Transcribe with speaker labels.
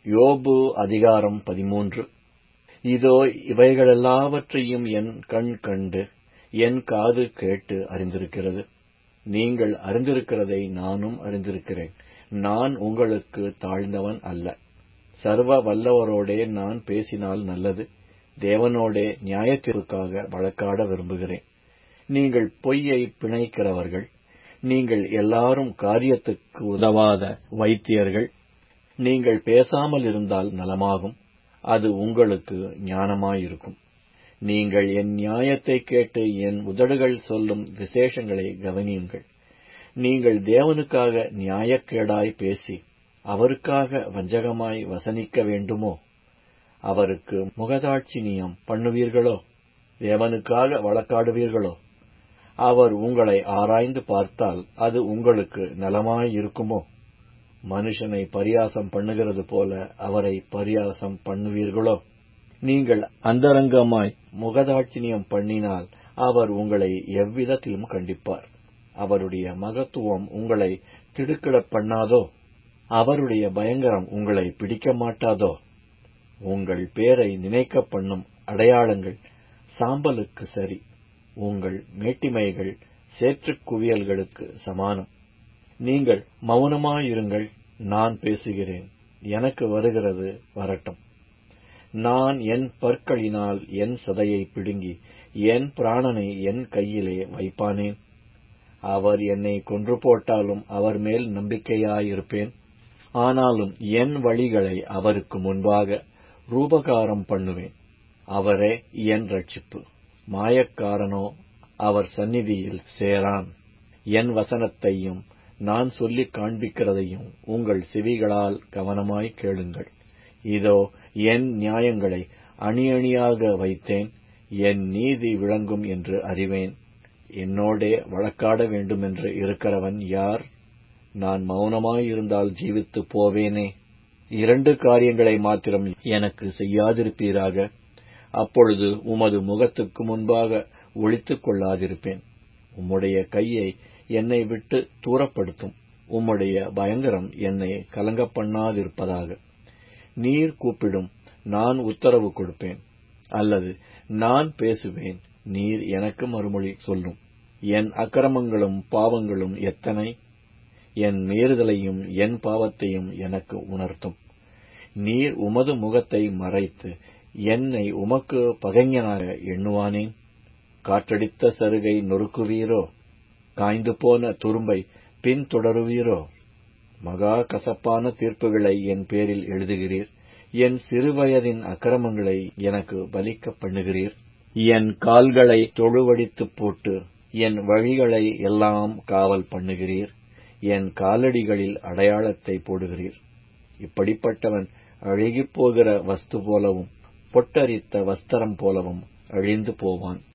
Speaker 1: யோபு அதிகாரம் பதிமூன்று இதோ இவைகளெல்லாவற்றையும் என் கண் கண்டு என் காது கேட்டு அறிந்திருக்கிறது நீங்கள் அறிந்திருக்கிறதை நானும் அறிந்திருக்கிறேன் நான் உங்களுக்கு தாழ்ந்தவன் அல்ல சர்வ வல்லவரோடே நான் பேசினால் நல்லது தேவனோடே நியாயத்திற்காக வழக்காட விரும்புகிறேன் நீங்கள் பொய்யை பிணைக்கிறவர்கள் நீங்கள் எல்லாரும் காரியத்துக்கு உதவாத வைத்தியர்கள் நீங்கள் பேசாமல் இருந்தால் நலமாகும் அது உங்களுக்கு ஞானமாயிருக்கும் நீங்கள் என் நியாயத்தை கேட்டு என் உதடுகள் சொல்லும் விசேஷங்களை கவனியுங்கள் நீங்கள் தேவனுக்காக நியாயக்கேடாய் பேசி அவருக்காக வஞ்சகமாய் வசனிக்க வேண்டுமோ அவருக்கு முகதாட்சினியம் பண்ணுவீர்களோ தேவனுக்காக வழக்காடுவீர்களோ அவர் உங்களை ஆராய்ந்து பார்த்தால் அது உங்களுக்கு நலமாயிருக்குமோ மனுஷனை பரியாசம் பண்ணுகிறது போல அவரை பரியாசம் பண்ணுவீர்களோ நீங்கள் அந்தரங்கமாய் முகதாட்சிணியம் பண்ணினால் அவர் உங்களை எவ்விதத்திலும் கண்டிப்பார் அவருடைய மகத்துவம் உங்களை திடுக்கிடப் பண்ணாதோ அவருடைய பயங்கரம் உங்களை பிடிக்க மாட்டாதோ உங்கள் பேரை நினைக்க பண்ணும் அடையாளங்கள் சாம்பலுக்கு சரி உங்கள் மேட்டிமைகள் சேற்றுக் குவியல்களுக்கு சமானம் நீங்கள் மௌனமாயிருங்கள் நான் பேசுகிறேன் எனக்கு வருகிறது வரட்டும் நான் என் பற்களினால் என் சதையை பிடுங்கி என் பிராணனை என் கையிலே வைப்பானேன் அவர் என்னை கொன்று போட்டாலும் அவர் மேல் நம்பிக்கையாயிருப்பேன் ஆனாலும் என் வழிகளை அவருக்கு முன்பாக ரூபகாரம் பண்ணுவேன் அவரே என் ரட்சிப்பு மாயக்காரனோ அவர் சந்நிதியில் சேரான் என் வசனத்தையும் நான் சொல்லிக் காண்பிக்கிறதையும் உங்கள் செவிகளால் கவனமாய் கேளுங்கள் இதோ என் நியாயங்களை அணி அணியாக வைத்தேன் என் நீதி விளங்கும் என்று அறிவேன் என்னோடே வழக்காட வேண்டுமென்று இருக்கிறவன் யார் நான் மௌனமாயிருந்தால் ஜீவித்துப் போவேனே இரண்டு காரியங்களை மாத்திரம் எனக்கு செய்யாதிருப்பீராக அப்பொழுது உமது முகத்துக்கு முன்பாக ஒளித்துக் கொள்ளாதிருப்பேன் உம்முடைய கையை என்னை விட்டு தூரப்படுத்தும் உம்முடைய பயங்கரம் என்னை கலங்க பண்ணாதிருப்பதாக நீர் கூப்பிடும் நான் உத்தரவு கொடுப்பேன் அல்லது நான் பேசுவேன் நீர் எனக்கு மறுமொழி சொல்லும் என் அக்கிரமங்களும் பாவங்களும் எத்தனை என் மீறுதலையும் என் பாவத்தையும் எனக்கு உணர்த்தும் நீர் உமது முகத்தை மறைத்து என்னை உமக்கு பகைஞனாக எண்ணுவானேன் காற்றடித்த சருகை நொறுக்குவீரோ காய்ந்து போன துரும்பை பின்தொடருவீரோ மகா கசப்பான தீர்ப்புகளை என் பேரில் எழுதுகிறீர் என் சிறுவயதின் அக்கிரமங்களை எனக்கு பலிக்க பண்ணுகிறீர் என் கால்களை தொழுவடித்துப் போட்டு என் வழிகளை எல்லாம் காவல் பண்ணுகிறீர் என் காலடிகளில் அடையாளத்தை போடுகிறீர் இப்படிப்பட்டவன் அழுகிப் போகிற வஸ்து போலவும் பொட்டரித்த வஸ்திரம் போலவும் அழிந்து போவான்